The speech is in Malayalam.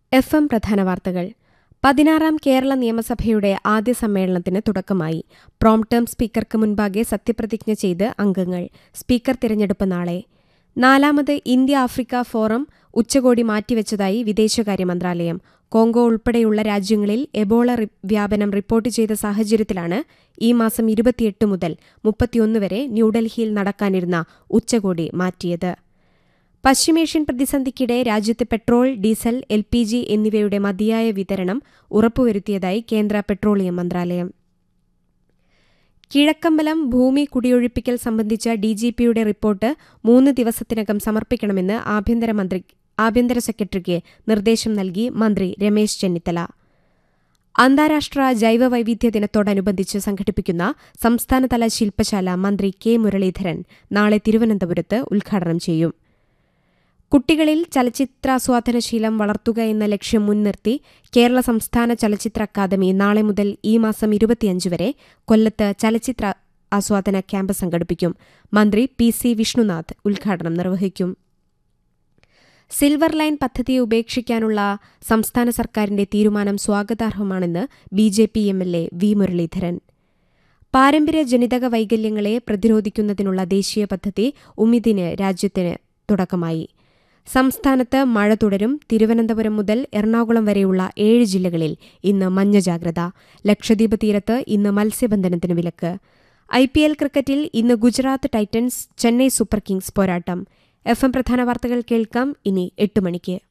എഫ് എം പ്രധാന വാർത്തകൾ പതിനാറാം കേരള നിയമസഭയുടെ ആദ്യ സമ്മേളനത്തിന് തുടക്കമായി പ്രോം ടേം സ്പീക്കർക്ക് മുൻപാകെ സത്യപ്രതിജ്ഞ ചെയ്ത് അംഗങ്ങൾ സ്പീക്കർ തിരഞ്ഞെടുപ്പ് നാളെ നാലാമത് ഇന്ത്യ ആഫ്രിക്ക ഫോറം ഉച്ചകോടി മാറ്റിവെച്ചതായി വിദേശകാര്യ മന്ത്രാലയം കോങ്കോ ഉൾപ്പെടെയുള്ള രാജ്യങ്ങളിൽ എബോള റി- വ്യാപനം റിപ്പോർട്ട് ചെയ്ത സാഹചര്യത്തിലാണ് ഈ മാസം ഇരുപത്തിയെട്ട് മുതൽ മുപ്പത്തിയൊന്ന് വരെ ന്യൂഡൽഹിയിൽ നടക്കാനിരുന്ന ഉച്ചകോടി മാറ്റിയത് പശ്ചിമേഷ്യൻ പ്രതിസന്ധിക്കിടെ രാജ്യത്ത് petrol diesel L P G എന്നിവയുടെ മതിയായ വിതരണം ഉറപ്പുവരുത്തിയതായി കേന്ദ്ര പെട്രോളിയം മന്ത്രാലയം കിഴക്കമ്പലം ഭൂമി കുടിയൊഴിപ്പിക്കൽ സംബന്ധിച്ച ഡിജിപിയുടെ റിപ്പോർട്ട് മൂന്ന് ദിവസത്തിനകം സമർപ്പിക്കണമെന്ന് ആഭ്യന്തരമന്ത്രി ആഭ്യന്തര സെക്രട്ടറിക്ക് നിർദ്ദേശം നൽകി മന്ത്രി രമേശ് ചെന്നിത്തല അന്താരാഷ്ട്ര ജൈവ വൈവിധ്യ ദിനത്തോടനുബന്ധിച്ച് സംഘടിപ്പിക്കുന്ന സംസ്ഥാനതല ശില്പശാല മന്ത്രി കെ മുരളീധരൻ നാളെ തിരുവനന്തപുരത്ത് ഉദ്ഘാടനം ചെയ്യും കുട്ടികളിൽ ചലച്ചിത്രാസ്വാദനശീലം വളർത്തുക എന്ന ലക്ഷ്യം മുൻനിർത്തി കേരള സംസ്ഥാന ചലച്ചിത്ര അക്കാദമി നാളെ മുതൽ ഈ മാസം ഇരുപത്തിയഞ്ച് വരെ കൊല്ലത്ത് ചലച്ചിത്ര ആസ്വാദന ക്യാമ്പ് സംഘടിപ്പിക്കും മന്ത്രി പി സി വിഷ്ണുനാഥ് ഉദ്ഘാടനം നിർവഹിക്കും സിൽവർ ലൈൻ പദ്ധതി ഉപേക്ഷിക്കാനുള്ള സംസ്ഥാന സർക്കാരിന്റെ തീരുമാനം സ്വാഗതാർഹമാണെന്ന് B J P M L A V Muraleedharan പാരമ്പര്യ ജനിതക വൈകല്യങ്ങളെ പ്രതിരോധിക്കുന്നതിനുള്ള ദേശീയ പദ്ധതി ഉമിദിന് രാജ്യത്തിന് തുടക്കമായി സംസ്ഥാനത്ത് മഴ തുടരും തിരുവനന്തപുരം മുതൽ എറണാകുളം വരെയുള്ള ഏഴ് ജില്ലകളിൽ ഇന്ന് മഞ്ഞ ജാഗ്രത ലക്ഷദ്വീപ് തീരത്ത് ഇന്ന് മത്സ്യബന്ധനത്തിന് വിലക്ക് ഐ പി എൽ ക്രിക്കറ്റിൽ ഇന്ന് Gujarat Titans Chennai Super Kings പോരാട്ടം എഫ് എം പ്രധാന വാർത്തകൾ കേൾക്കാം ഇനി എട്ട് മണിക്ക്